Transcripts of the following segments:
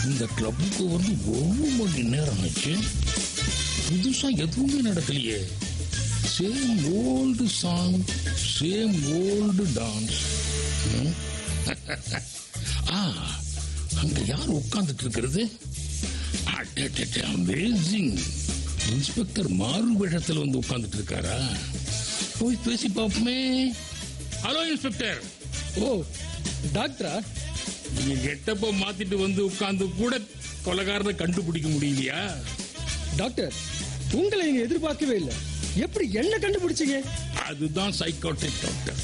இந்த கிளப்புக்கு வந்து ஒரு மணி நேரம் ஆச்சு புதுசா எதுவுமே நடக்கலையே same old song same old dance ஆ அங்க யார் உட்கார்ந்துட்டு இருக்கிறது அமேசிங் இன்ஸ்பெக்டர் மாறு வேஷத்துல வந்து உட்கார்ந்துட்டு இருக்காரா போய் பேசி பார்ப்போமே ஹலோ இன்ஸ்பெக்டர் ஓ டாக்டரா நீங்க கெட்டப்ப மாத்திட்டு வந்து உட்கார்ந்து கூட கொலகாரனை கண்டுபிடிக்க முடியலையா டாக்டர் உங்களை நீங்க எதிர்பார்க்கவே இல்லை எப்படி என்ன கண்டுபிடிச்சீங்க அதுதான் சைக்காட்ரிக் டாக்டர்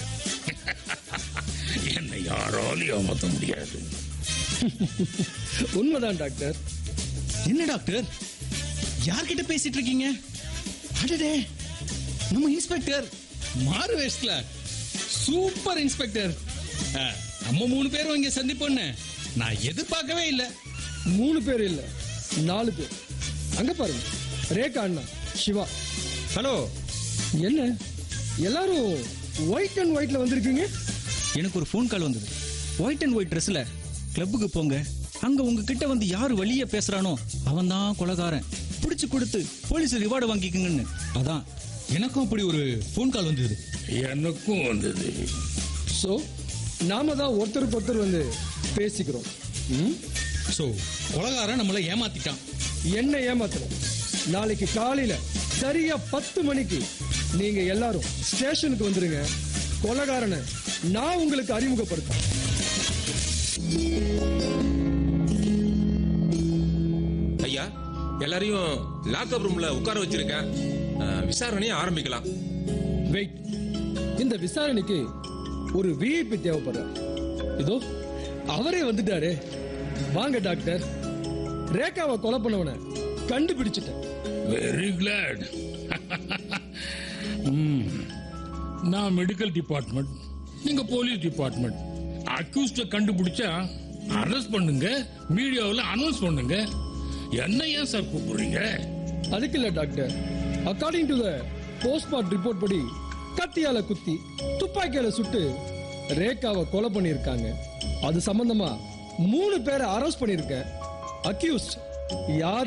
என்னை யாராலையும் ஏமாத்த முடியாது உண்மைதான் டாக்டர் என்ன டாக்டர் யார்கிட்ட பேசிட்டு இருக்கீங்க அடடே நம்ம இன்ஸ்பெக்டர் மாறு வேஷ்ல சூப்பர் இன்ஸ்பெக்டர் ஆ, நம்ம மூணு பேரும் இங்க சந்திப்போன்னு நான் எதிர்பார்க்கவே இல்லை மூணு பேர் இல்ல நாலு பேர் அங்க பாருங்க ரேகா அண்ணா சிவா ஹலோ என்ன எல்லாரும் ஒயிட் அண்ட் ஒயிட்ல வந்திருக்கீங்க எனக்கு ஒரு ஃபோன் கால் வந்தது ஒயிட் அண்ட் ஒயிட் ட்ரெஸ்ல கிளப்புக்கு போங்க அங்க உங்ககிட்ட வந்து யார் வழிய பேசுறானோ அவன் தான் கொலகாரன் பிடிச்சு கொடுத்து போலீஸ் ரிவார்டு வாங்கிக்கங்கன்னு அதான் எனக்கும் அப்படி ஒரு ஃபோன் கால் வந்தது எனக்கும் வந்தது சோ நாம தான் ஒருத்தருக்கு ஒருத்தர் வந்து பேசிக்கிறோம் ம்? ஸோ கொலகாரன் நம்மளை ஏமாத்திட்டான் என்ன ஏமாத்தணும் நாளைக்கு காலையில சரியா பத்து மணிக்கு நீங்க எல்லாரும் ஸ்டேஷனுக்கு வந்துருங்க கொலகாரனை நான் உங்களுக்கு அறிமுகப்படுத்தேன் ஐயா எல்லாரையும் லாக்அப் ரூம்ல உட்கார வச்சிருக்கேன் அஹ், விசாரணையை ஆரம்பிக்கலாம் வெயிட் இந்த விசாரணைக்கு ஒரு விஐபி தேவைப்படுறார் இதோ அவரே வந்துட்டாரு வாங்க டாக்டர் ரேகாவை கொலை பண்ணவனை கண்டுபிடிச்சிட்டேன் வெரி கிளாட் நான் மெடிக்கல் டிபார்ட்மெண்ட் நீங்க போலீஸ் டிபார்ட்மெண்ட் அக்யூஸ்ட கண்டுபிடிச்சா அரெஸ்ட் பண்ணுங்க மீடியாவில் அனௌன்ஸ் பண்ணுங்க என்ன ஏன் சார் கூப்பிடுறீங்க அதுக்கு இல்ல doctor according to the postmortem report படி கத்தியால குத்தி துப்பாக்கியால சுட்டு ரேகாவை கொலை பண்ணியிருக்காங்க அது சம்பந்தமா மூணு பேரை அரெஸ்ட் பண்ணியிருக்கேன் அக்யூஸ்ட் யார்